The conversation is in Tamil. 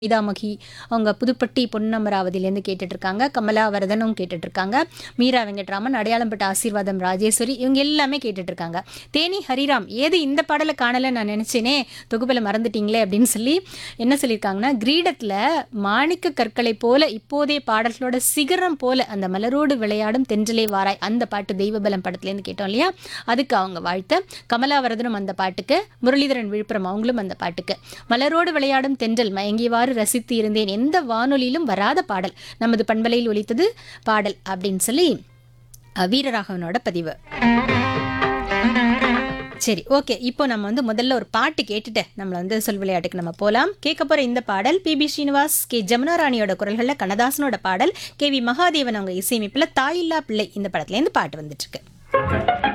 இதாமகி அவங்க புதுப்பட்டி பொன்னமராவதியிலேருந்து கேட்டுட்டு இருக்காங்க கமலா வரதனும் கேட்டுட்டு இருக்காங்க மீரா வெங்கட்ராமன் அடையாளம்பட்ட ஆசீர்வாதம் ராஜேஸ்வரி இவங்க எல்லாமே கேட்டுட்டு இருக்காங்க தேனி ஹரிராம் ஏது இந்த பாடலை காணலை நான் நினச்சேனே தொகுப்பில் மறந்துட்டீங்களே அப்படின்னு சொல்லி என்ன சொல்லியிருக்காங்கன்னா கிரீடத்தில் மாணிக்க கற்களை போல இப்போதைய பாடல்களோட சிகரம் போல அந்த மலரோடு விளையாடும் தென்றலே வாராய் அந்த பாட்டு தெய்வபலம் படத்துலேருந்து கேட்டோம் இல்லையா அதுக்கு அவங்க வாழ்த்த கமலாவரதனும் அந்த பாட்டுக்கு முரளிதரன் விழுப்புரம் அவங்களும் அந்த பாட்டுக்கு மலரோடு விளையாடும் தென்றல் மயங்கியவாறு ரசித்து இருந்தேன் எந்த வானொலியிலும் வராத பாடல் நமது பண்பலையில் ஒலித்தது பாடல் அப்படின்னு சொல்லி அஹ், வீரராகவனோட பதிவு சரி ஓகே இப்போ நம்ம வந்து முதல்ல ஒரு பாட்டு கேட்டுட்டு நம்மள வந்து சொல் விளையாட்டுக்கு நம்ம போகலாம் கேட்க போகிற இந்த பாடல் பிபி ஸ்ரீனிவாஸ் கே ஜமுனா ராணியோட குரல்களில் கண்ணதாசனோட பாடல் கே வி மகாதேவன் அவங்க இசையமைப்பில் தாயில்லா பிள்ளை இந்த படத்துலேருந்து பாட்டு வந்துட்டு இருக்கு